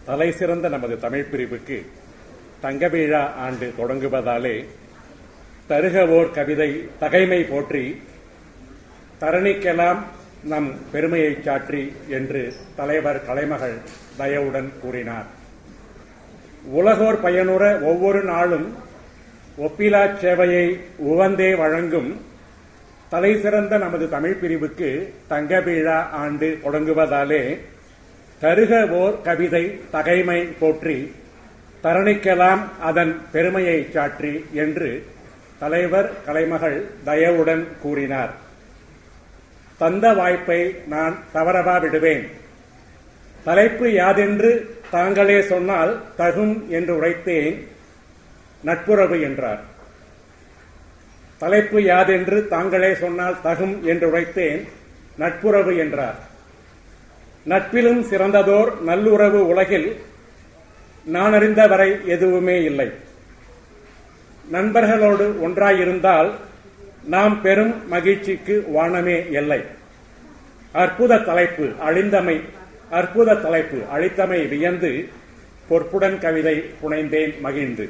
தலை சிறந்த நமது தமிழ் பிரிவுக்கு தங்கவிழா ஆண்டு தொடங்குவதாலே தருகவோர் கவிதை தகைமை போற்றி தரணிக்கெல்லாம் நம் பெருமையை சாற்றி என்று தலைவர் கலைமகள் தயவுடன் கூறினார் உலகோர் பயனுற ஒவ்வொரு நாளும் ஒப்பிலா சேவையை உவந்தே வழங்கும் தலை சிறந்த நமது தமிழ் பிரிவுக்கு தங்கவிழா ஆண்டு தொடங்குவதாலே தருக ஓர் கவிதை தகைமை போற்றி தரணிக்கலாம் அதன் பெருமையை சாற்றி என்று தலைவர் கலைமகள் தயவுடன் கூறினார் தந்த வாய்ப்பை நான் தவறவா விடுவேன் தலைப்பு யாதென்று தாங்களே சொன்னால் தகும் என்று உரைத்தேன் நட்புறவு என்றார் தலைப்பு யாதென்று தாங்களே சொன்னால் தகும் என்று உரைத்தேன் நட்புறவு என்றார் நட்பிலும் சிறந்ததோர் நல்லுறவு உலகில் நான் அறிந்த வரை எதுவுமே இல்லை நண்பர்களோடு ஒன்றாயிருந்தால் நாம் பெரும் மகிழ்ச்சிக்கு வானமே எல்லை அற்புத தலைப்பு அழிந்தமை அற்புத தலைப்பு அழித்தமை வியந்து பொற்புடன் கவிதை புனைந்தேன் மகிழ்ந்து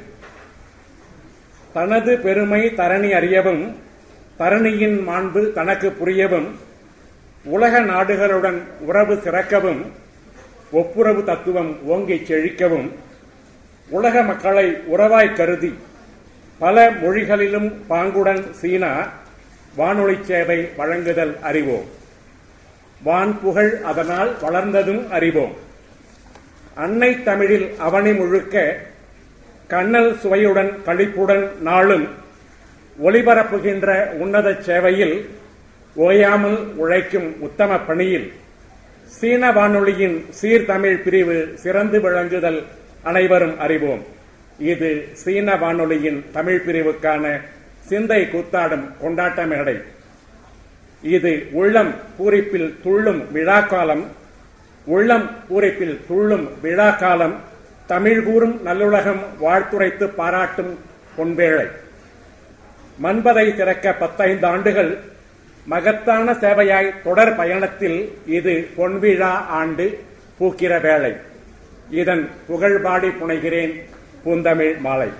தனது பெருமை தரணி அறியவும் தரணியின் மாண்பு தனக்கு புரியவும் உலக நாடுகளுடன் உறவு சிறக்கவும் ஒப்புரவு தத்துவம் ஓங்கிச் செழிக்கவும் உலக மக்களை உறவாய் கருதி பல மொழிகளிலும் பாங்குடன் சீனா வானொலி சேவை வழங்குதல் அறிவோம் வான் புகழ் அதனால் வளர்ந்ததும் அறிவோம் அன்னை தமிழில் அவனி முழுக்க கண்ணல் சுவையுடன் களிப்புடன் நாளும் ஒளிபரப்புகின்ற உன்னத சேவையில் ஓயாமல் உழைக்கும் உத்தம பணியில் சீன வானொலியின் சீர்தமிழ் பிரிவு சிறந்து விளங்குதல் அனைவரும் அறிவோம் இது சீன வானொலியின் தமிழ் பிரிவுக்கான சிந்தை கூத்தாடும் கொண்டாட்ட மேடை இது உள்ளம் பூரிப்பில் துள்ளும் விழாக்காலம் உள்ளம் பூரிப்பில் துள்ளும் விழாக்காலம் தமிழ் கூறும் நல்லுலகம் வாழ்த்துரைத்து பாராட்டும் பொன்வேளை மண்பதை திறக்க பத்தைந்து ஆண்டுகள் மகத்தான சேவையாய் தொடர் பயணத்தில் இது பொன்விழா ஆண்டு பூக்கிற வேளை இதன் புகழ்பாடி புனைகிறேன் பூந்தமிழ் மாலை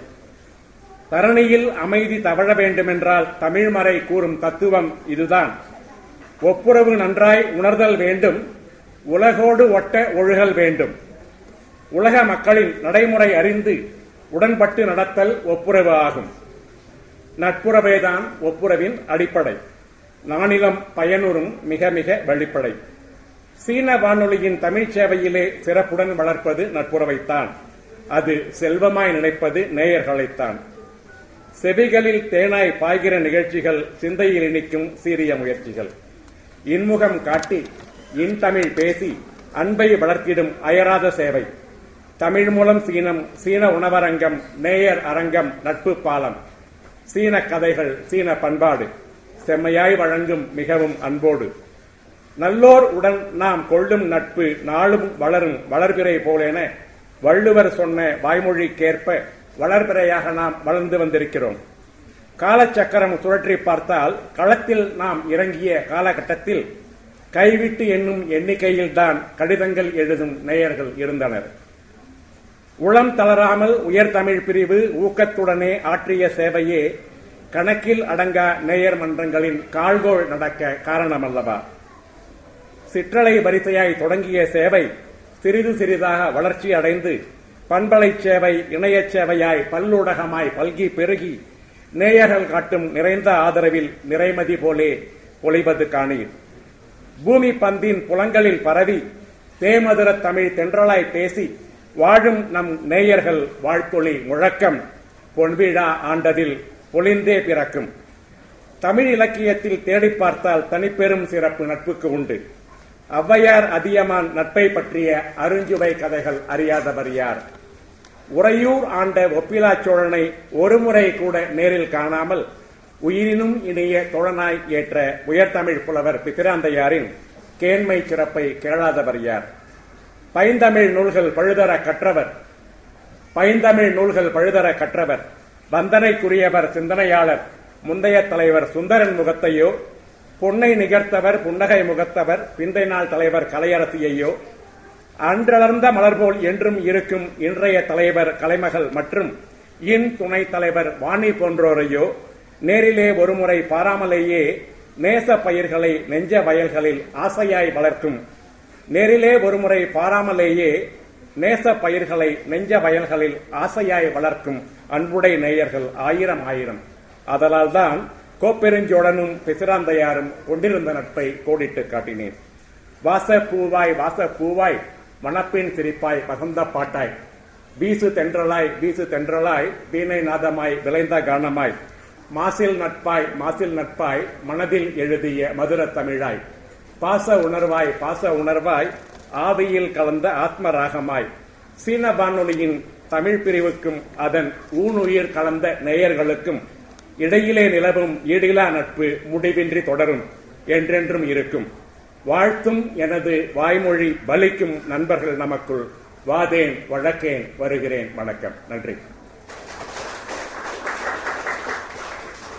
தரணியில் அமைதி தவழ வேண்டுமென்றால் தமிழ்மறை கூறும் தத்துவம் இதுதான் ஒப்புரவு நன்றாய் உணர்தல் வேண்டும் உலகோடு ஒட்ட ஒழுகல் வேண்டும் உலக மக்களின் நடைமுறை அறிந்து உடன்பட்டு நடத்தல் ஒப்புரவு ஆகும் நட்புறவேதான் ஒப்புரவின் அடிப்படை நானிலம் பயனுறும் மிக மிக வெளிப்படை சீன வானொலியின் தமிழ் சேவையிலே சிறப்புடன் வளர்ப்பது நட்புறவைத்தான் அது செல்வமாய் நினைப்பது நேயர்களைத்தான் செவிகளில் தேனாய் பாய்கிற நிகழ்ச்சிகள் சிந்தையில் இனிக்கும் சீரிய முயற்சிகள் இன்முகம் காட்டி இன்தமிழ் பேசி அன்பை வளர்த்திடும் அயராத சேவை தமிழ் மூலம் சீனம் சீன உணவரங்கம் நேயர் அரங்கம் நட்பு பாலம் சீன கதைகள் சீன பண்பாடு செம்மையாய் வழங்கும் மிகவும் அன்போடு நல்லோர் உடன் நாம் கொள்ளும் நட்பு நாளும் வளரும் வளர்பிறை போலென வள்ளுவர் சொன்ன வாய்மொழிக்கேற்ப வளர்பிறையாக நாம் வளர்ந்து வந்திருக்கிறோம் காலச்சக்கரம் சுழற்றி பார்த்தால் களத்தில் நாம் இறங்கிய காலகட்டத்தில் கைவிட்டு என்னும் எண்ணிக்கையில்தான் கடிதங்கள் எழுதும் நேயர்கள் இருந்தனர் உளம் தளராமல் உயர்தமிழ் பிரிவு ஊக்கத்துடனே ஆற்றிய சேவையே கணக்கில் அடங்கா நேயர் மன்றங்களின் கால்கோள் நடக்க காரணமல்லவா சிற்றலை வரிசையாய் தொடங்கிய சேவை சிறிது சிறிதாக வளர்ச்சி அடைந்து பண்பலை சேவை இணையச் சேவையாய் பல்லூடகமாய் பல்கி பெருகி நேயர்கள் காட்டும் நிறைந்த ஆதரவில் நிறைமதி போலே பொழிவது காணீர் பூமி பந்தின் புலங்களில் பரவி தேமதுர தமிழ் தென்றலாய் பேசி வாழும் நம் நேயர்கள் வாழ்த்தொளி முழக்கம் பொன்விழா ஆண்டதில் பொலிந்தே பிறக்கும் தமிழ் இலக்கியத்தில் தேடி பார்த்தால் தனிப்பெரும் சிறப்பு நட்புக்கு உண்டு ஔவையார் அதியமான் நட்பை பற்றிய அருஞ்சுவை கதைகள் அறியாதவர் யார் உறையூர் ஆண்ட ஒப்பிலா சோழனை ஒருமுறை கூட நேரில் காணாமல் உயிரினும் இனிய தோழனாய் ஏற்ற உயர்தமிழ் புலவர் பித்திராந்தையாரின் கேண்மை சிறப்பை கேளாதவர் யார் பைந்தமிழ் நூல்கள் பழுதர கற்றவர் பைந்தமிழ் நூல்கள் பழுதர கற்றவர் வந்தனைக்குரியவர் சிந்தனையாளர் முந்தைய தலைவர் சுந்தரன் முகத்தையோ பொன்னை நிகர்த்தவர் புன்னகை முகத்தவர் பிந்தை நாள் தலைவர் கலையரசியையோ அன்றளர்ந்த மலர் போல் என்றும் இருக்கும் இன்றைய தலைவர் கலைமகள் மற்றும் இன் துணைத் தலைவர் வாணி போன்றோரையோ நேரிலே ஒருமுறை பாராமலேயே நேச பயிர்களை நெஞ்ச வயல்களில் ஆசையாய் வளர்க்கும் நேரிலே ஒருமுறை பாராமலேயே நேச பயிர்களை நெஞ்ச வயல்களில் ஆசையாய் வளர்க்கும் அன்புடை நேயர்கள் ஆயிரம் ஆயிரம் அதனால்தான் கோப்பெருஞ்சோழனும் பிசிராந்தையாரும் கொண்டிருந்த நட்பை கோடிட்டு காட்டினேன் வாச பூவாய் வாச பூவாய் மணப்பின் சிரிப்பாய் வசந்த பாட்டாய் வீசு தென்றலாய் வீசு தென்றலாய் வீணை நாதமாய் விளைந்த கானமாய் மாசில் நட்பாய் மாசில் நட்பாய் மனதில் எழுதிய மதுர தமிழாய் பாச உணர்வாய் பாச உணர்வாய் ஆவியில் கலந்த ஆத்ம ராகமாய் சீன வானொலியின் தமிழ் பிரிவுக்கும் அதன் ஊனுயிர் கலந்த நேயர்களுக்கும் இடையிலே நிலவும் ஈடிலா நட்பு முடிவின்றி தொடரும் என்றென்றும் இருக்கும் வாழ்த்தும் எனது வாய்மொழி பலிக்கும் நண்பர்கள் நமக்குள் வாதேன் வழக்கேன் வருகிறேன் வணக்கம் நன்றி